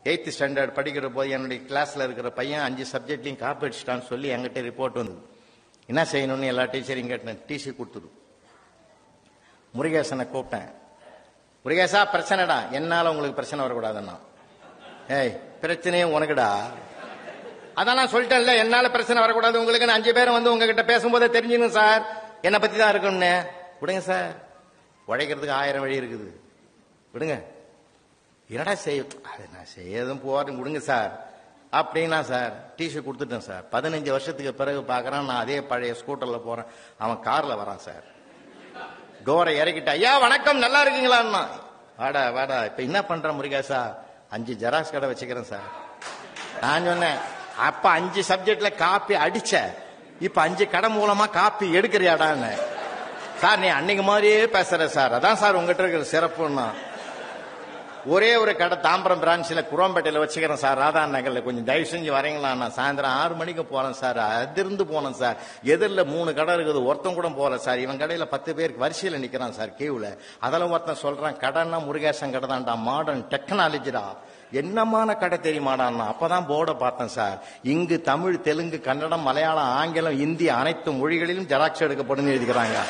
eighth standard படிக்கிற போது என்னுடைய கிளாஸ்ல இருக்கிற பையன் அஞ்சு சப்ஜெக்ட்லையும் காப்பி அடிச்சிட்டான்னு சொல்லி என்கிட்ட ரிப்போர்ட் வந்தது என்ன செய்யணும்னு எல்லா டீச்சரையும் கேட்டேன் டிசி கொடுத்துரு முருகேசனை கூப்பிட்டேன் முருகேசா பிரச்சனைடா என்னால உங்களுக்கு பிரச்சனை வரக்கூடாதுன்னா ஏய் பிரச்சனையே உனக்குடா அதான் நான் சொல்லிட்டேன்ல என்னால பிரச்சனை வரக்கூடாது உங்களுக்கு நான் அஞ்சு பேரும் வந்து உங்ககிட்ட பேசும்போதே தெரிஞ்சுங்க சார் என்னை பத்தி தான் இருக்கணும்னு விடுங்க சார் உழைக்கிறதுக்கு ஆயிரம் வழி இருக்குது விடுங்க என்னடா செய்ய அது நான் செய்யதும் போறேன் விடுங்க சார் அப்படின்னா சார் டிசி கொடுத்துட்டேன் சார் பதினஞ்சு வருஷத்துக்கு பிறகு பார்க்கறான் நான் அதே பழைய ஸ்கூட்டர்ல போறேன் அவன் கார்ல வரான் சார் டோரை இறக்கிட்டா ஐயா வணக்கம் நல்லா இருக்கீங்களான்னா வாடா வாடா இப்ப என்ன பண்ற முருகேசா அஞ்சு ஜெராக்ஸ் கடை வச்சுக்கிறேன் சார் நான் சொன்னேன் அப்ப அஞ்சு சப்ஜெக்ட்ல காப்பி அடிச்ச இப்ப அஞ்சு கடை மூலமா காப்பி எடுக்கிறியாடான்னு சார் நீ அன்னைக்கு மாதிரியே பேசுற சார் அதான் சார் உங்ககிட்ட இருக்கிற சிறப்புன்னா ஒரே ஒரு கடை தாம்பரம் பிரான்ச்சில் குரோம்பேட்டையில் வச்சுக்கிறேன் சார் ராதா நகர்ல கொஞ்சம் தயவு செஞ்சு வரீங்களா நான் சாயந்தரம் ஆறு மணிக்கு போறேன் சார் அதிர்ந்து போனேன் சார் எதிரில் மூணு கடை இருக்குது ஒருத்தன் கூட போகல சார் இவன் கடையில பத்து பேருக்கு வரிசையில் நிக்கிறான் சார் கியூல அதெல்லாம் ஒருத்தன் சொல்றான் கடைன்னா முருகேசன் கடை தான்டா மாடர்ன் டெக்னாலஜிடா என்னமான கடை தெரியுமாடான்னா அப்பதான் போர்டை பார்த்தேன் சார் இங்கு தமிழ் தெலுங்கு கன்னடம் மலையாளம் ஆங்கிலம் இந்தி அனைத்து மொழிகளிலும் ஜெராக்ஸ் எடுக்கப்படும் எழுதிக்கிறாங்க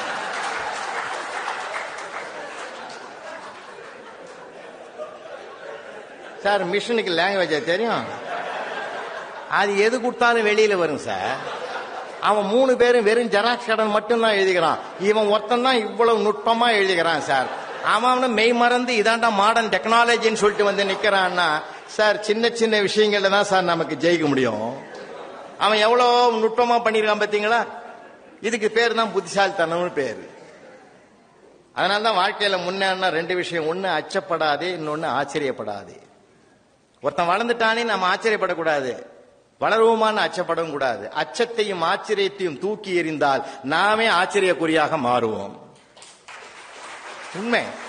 சார் மிஷினுக்கு லாங்குவேஜ் தெரியும் அது எது கொடுத்தாலும் வெளியில வரும் சார் அவன் மூணு பேரும் வெறும் ஜெராக்ஸ் கடன் மட்டும்தான் எழுதிக்கிறான் இவன் ஒருத்தன் தான் இவ்வளவு நுட்பமா எழுதிக்கிறான் சார் அவன் அவனு மெய் மறந்து இதாண்டா மாடர்ன் டெக்னாலஜின்னு சொல்லிட்டு வந்து நிக்கிறான்னா சார் சின்ன சின்ன விஷயங்கள்ல தான் சார் நமக்கு ஜெயிக்க முடியும் அவன் எவ்வளவு நுட்பமா பண்ணிருக்கான் பாத்தீங்களா இதுக்கு பேர் தான் புத்திசாலித்தனம்னு பேரு அதனால தான் வாழ்க்கையில முன்னேறினா ரெண்டு விஷயம் ஒன்னு அச்சப்படாதே இன்னொன்னு ஆச்சரியப்படாதே ஒருத்தன் வளர்ந்துட்டானே நம்ம ஆச்சரியப்படக்கூடாது வளருவோமான்னு அச்சப்படவும் கூடாது அச்சத்தையும் ஆச்சரியத்தையும் தூக்கி எறிந்தால் நாமே ஆச்சரியக்குறியாக மாறுவோம் உண்மை